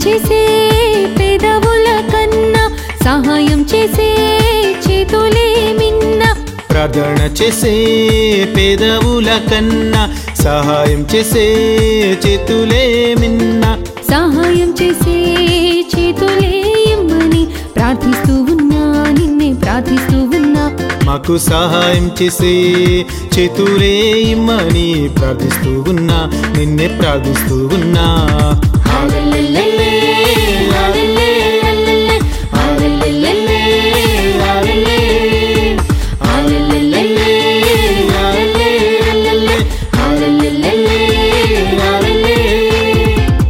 చేసే పెదవుల కన్నా సహాయం చేసే చేతులే మిన్న ప్రార్థన చేసే పేదవుల కన్నా సహాయం చేసే చేతులే మిన్న సహాయం చేసే చేతులే ఇమ్మని ప్రార్థిస్తూ ఉన్నా నిన్నే ప్రార్థిస్తూ ఉన్నా మాకు సహాయం చేసే చేతులే ఇమ్మని ప్రార్థిస్తూ ఉన్నా నిన్నే ప్రార్థిస్తూ ఉన్నా హల్లెలూయా, హల్లెలూయా, హల్లెలూయా, హల్లెలూయా, హల్లెలూయా, హల్లెలూయా, హల్లెలూయా, హల్లెలూయా.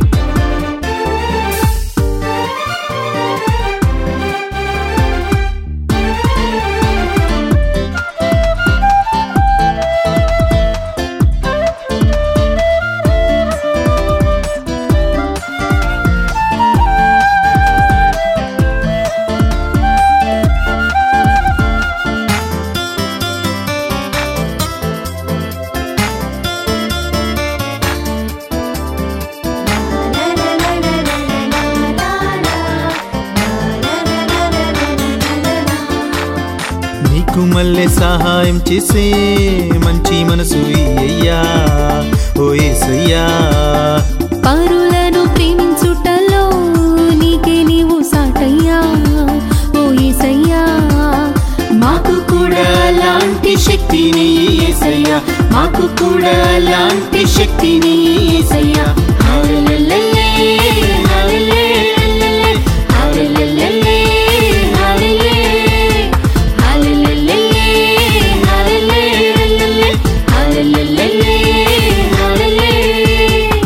నీకు మళ్ళీ సహాయం చేసే మంచి మనసు అయ్యా ఓ ఏసయ్యా పరులను ప్రేమించుటలో నీకే నీవు సాటయ్యా ఓ యేసయ్యా మాకు కూడా లాంటి శక్తిని యేసయ్యా మాకు కూడా లాంటి శక్తిని యేసయ్యా హల్లెలూయా, హల్లెలూయా, హల్లెలూయా, హల్లెలూయా, హల్లెలూయా, హల్లెలూయా, హల్లెలూయా, హల్లెలూయా.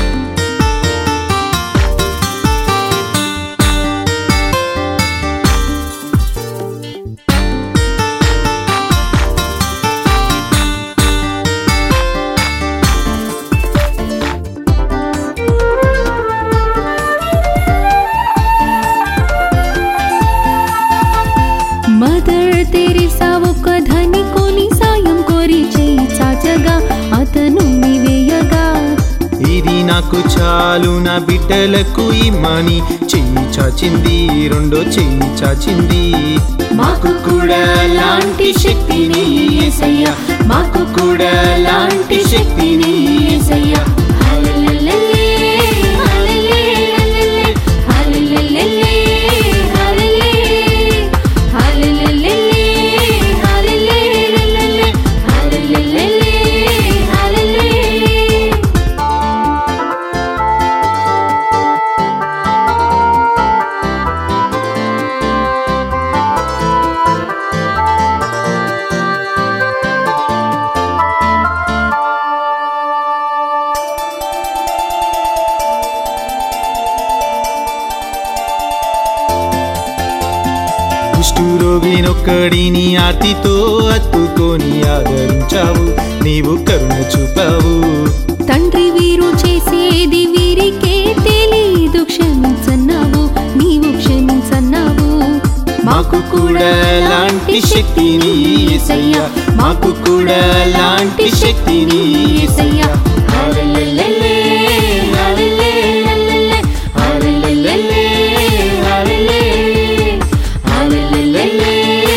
మదర్ తెరిసా ఒక ధనికుని సాయం కోరి చేయి చాచగా అతను వేయగా ఇది నాకు చాలు నా బిడ్డలకు ఇమ్మని చెయ్యి చాచింది రెండో చెయ్యి చాచింది మాకు కూడా లాంటి శక్తిని యేసయ్యా మాకు కూడా లాంటి శక్తిని యేసయ్యా హల్లెలూయా, హల్లెలూయా, హల్లెలూయా, హల్లెలూయా, హల్లెలూయా, హల్లెలూయా, హల్లెలూయా, హల్లెలూయా. కుష్ఠురోగినొక్కడిని ఆర్తితో అత్తుకొని ఆదరించావు నీవు కరుణ చూపావు తండ్రి వీరు చేసేది వీరికే తెలీదు క్షమించన్నావు నీవు క్షమించన్నావు మాకు కూడా లాంటి శక్తిని యేసయ్యా మాకు కూడా లాంటి శక్తిని యేసయ్యా హల్లెలూయా, హల్లెలూయా, హల్లెలూయా, హల్లెలూయా, హల్లెలూయా,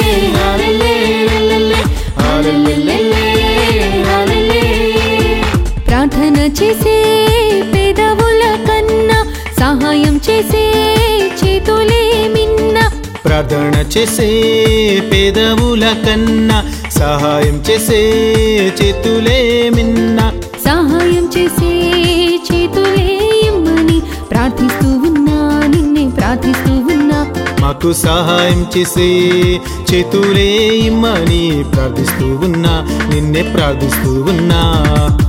హల్లెలూయా, హల్లెలూయా. ప్రార్థన చేసే పెదవుల కన్నా సహాయం చేసే చేతులే మిన్న ప్రార్థన చేసే పేదవుల కన్నా సహాయం చేసే చేతులే మిన్న సహాయం చేసే చేతులే ఇమ్మని ప్రార్థిస్తూ ఉన్నా నిన్నే ప్రార్థిస్తూ ఉన్నా మాకు సహాయం చేసే చేతులే ఇమ్మని ప్రార్థిస్తూ ఉన్నా నిన్నే ప్రార్థిస్తూ ఉన్నా